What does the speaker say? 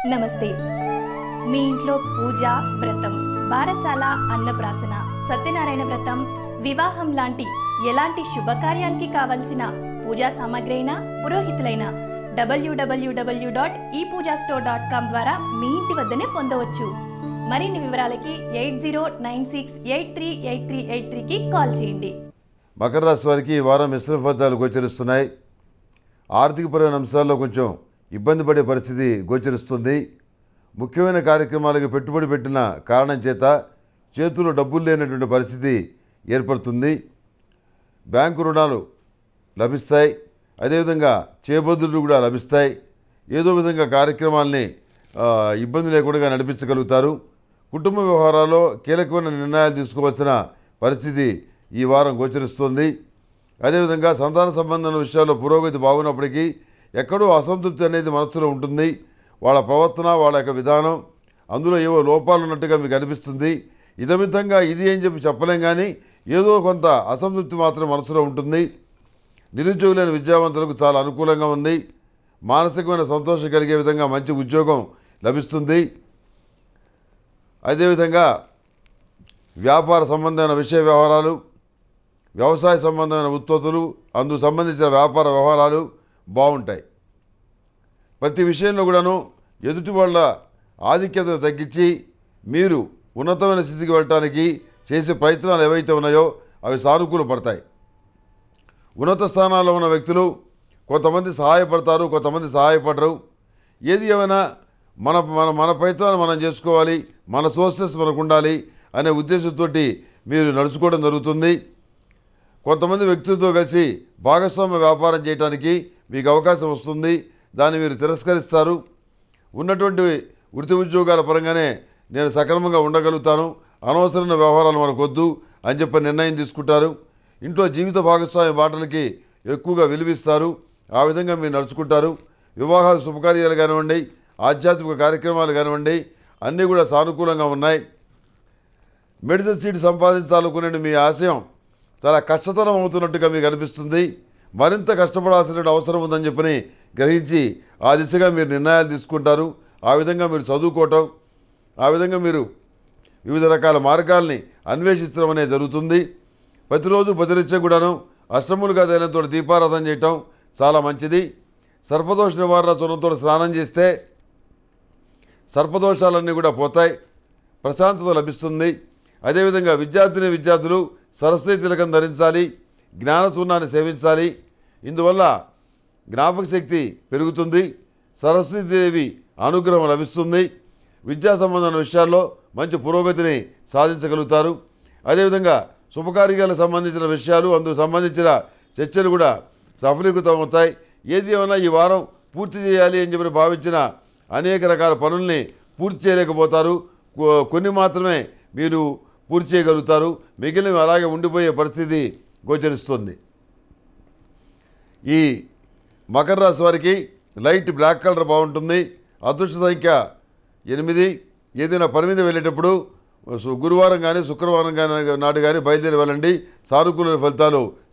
నమస్తే మీ ఇంట్లో పూజ వ్రతం బారసాల అన్నప్రాసన సత్యనారాయణ వ్రతం వివాహం లాంటి ఎలాంటి శుభకార్యానికి కావలసిన పూజా సామాగ్రి అయినా పురోహితులైన డబ్ల్యూడబ్ల్యూడబ్ల్యూ డాట్ ఈ పూజా స్టోర్ డాట్ కామ్ ద్వారా మీ ఇంటి వద్దనే పొందవచ్చు మరిన్ని వివరాలకి eight zero nine six eight three eight three eight త్రీకి కాల్ చేయండి మకర రాశి వారికి ఈ వారం మిశ్రమ ఫలితాలు గోచరిస్తున్నాయి ఆర్థికపరమైన అంశాల్లో కొంచెం ఇబ్బంది పడే పరిస్థితి గోచరిస్తుంది ముఖ్యమైన కార్యక్రమాలకు పెట్టుబడి పెట్టిన కారణం చేత చేతిలో డబ్బులు లేనటువంటి పరిస్థితి ఏర్పడుతుంది బ్యాంకు రుణాలు లభిస్తాయి అదేవిధంగా చేబద్దులు కూడా లభిస్తాయి ఏదో విధంగా కార్యక్రమాల్ని ఆ, ఇబ్బంది లేకుండా నడిపించగలుగుతారు కుటుంబ వ్యవహారాల్లో కీలకమైన నిర్ణయాలు తీసుకోవాల్సిన పరిస్థితి ఈ వారం గోచరిస్తుంది అదేవిధంగా సంతాన సంబంధమైన విషయాల్లో పురోగతి బాగున్నప్పటికీ ఎక్కడో అసంతృప్తి అనేది మనసులో ఉంటుంది వాళ్ళ ప్రవర్తన వాళ్ళ యొక్క విధానం అందులో ఏవో లోపాలు ఉన్నట్టుగా మీకు అనిపిస్తుంది ఇదమితంగా ఇది అని చెప్పి చెప్పలేం కానీ ఏదో కొంత అసంతృప్తి మాత్రం మనసులో ఉంటుంది నిరుద్యోగులైన విద్యావంతులకు చాలా అనుకూలంగా ఉంది మానసికమైన సంతోషం కలిగే విధంగా మంచి ఉద్యోగం లభిస్తుంది అదేవిధంగా వ్యాపార సంబంధమైన విషయ వ్యవహారాలు వ్యవసాయ సంబంధమైన ఉత్పత్తులు అందుకు సంబంధించిన వ్యాపార వ్యవహారాలు బాగుంటాయి ప్రతి విషయంలో కూడాను ఎదుటి వాళ్ళ ఆధిక్యతను తగ్గించి మీరు ఉన్నతమైన స్థితికి వెళ్ళటానికి చేసే ప్రయత్నాలు ఏవైతే ఉన్నాయో అవి సానుకూల పడతాయి ఉన్నత స్థానాల్లో ఉన్న వ్యక్తులు కొంతమంది సహాయపడతారు కొంతమంది సహాయపడరు ఏది ఏమైనా మన మన మన ప్రయత్నాలు మనం చేసుకోవాలి మన సోర్సెస్ మనకు ఉండాలి అనే ఉద్దేశంతో మీరు నడుచుకోవడం జరుగుతుంది కొంతమంది వ్యక్తులతో కలిసి భాగస్వామ్య వ్యాపారం చేయడానికి మీకు అవకాశం వస్తుంది దాన్ని మీరు తిరస్కరిస్తారు ఉన్నటువంటి వృత్తి ఉద్యోగాల పరంగానే నేను సక్రమంగా ఉండగలుగుతాను అనవసరమైన వ్యవహారాలు మనకు వద్దు అని చెప్పి నిర్ణయం తీసుకుంటారు ఇంట్లో జీవిత భాగస్వామి మాటలకి ఎక్కువగా విలువిస్తారు ఆ విధంగా మీరు నడుచుకుంటారు వివాహాలు శుభకార్యాలు కానివ్వండి ఆధ్యాత్మిక కార్యక్రమాలు కానివ్వండి అన్నీ కూడా సానుకూలంగా ఉన్నాయి మెడిసిన్ సీట్ సంపాదించాలనుకునే మీ ఆశయం చాలా కష్టతరం అవుతున్నట్టుగా మీకు అనిపిస్తుంది మరింత కష్టపడాల్సిన అవసరం ఉందని చెప్పని గ్రహించి ఆ దిశగా మీరు నిర్ణయాలు తీసుకుంటారు ఆ విధంగా మీరు చదువుకోవటం ఆ విధంగా మీరు వివిధ రకాల మార్గాల్ని అన్వేషించడం అనేది జరుగుతుంది ప్రతిరోజు ప్రతినిత్యం కూడాను అష్టములుగా తైలంతో దీపారాధన చేయటం చాలా మంచిది సర్పదోష నివారణ చూడంతో స్నానం చేస్తే సర్పదోషాలన్నీ కూడా పోతాయి ప్రశాంతత లభిస్తుంది అదేవిధంగా విద్యార్థిని విద్యార్థులు సరస్వతి తిలకం ధరించాలి జ్ఞానశూన్యాన్ని సేవించాలి ఇందువల్ల జ్ఞాపక శక్తి పెరుగుతుంది సరస్వతీదేవి అనుగ్రహం లభిస్తుంది విద్యా సంబంధమైన విషయాల్లో మంచి పురోగతిని సాధించగలుగుతారు అదేవిధంగా శుభకార్యాలకు సంబంధించిన విషయాలు అందుకు సంబంధించిన చర్చలు కూడా సఫలీకృతం అవుతాయి ఏది ఏమైనా ఈ వారం పూర్తి చేయాలి అని చెప్పి భావించిన అనేక రకాల పనుల్ని పూర్తి చేయలేకపోతారు కొ- కొన్ని మాత్రమే మీరు పూర్తి చేయగలుగుతారు మిగిలినవి అలాగే ఉండిపోయే పరిస్థితి గోచరిస్తుంది ఈ మకర రాశి వారికి లైట్ బ్లాక్ కలర్ బాగుంటుంది అదృష్ట సంఖ్య ఎనిమిది ఏదైనా పని మీద వెళ్ళేటప్పుడు సు- గురువారం కానీ శుక్రవారం కానీ నాడు కానీ బయలుదేరి వెళ్ళండి సానుకూల ఫలితాలు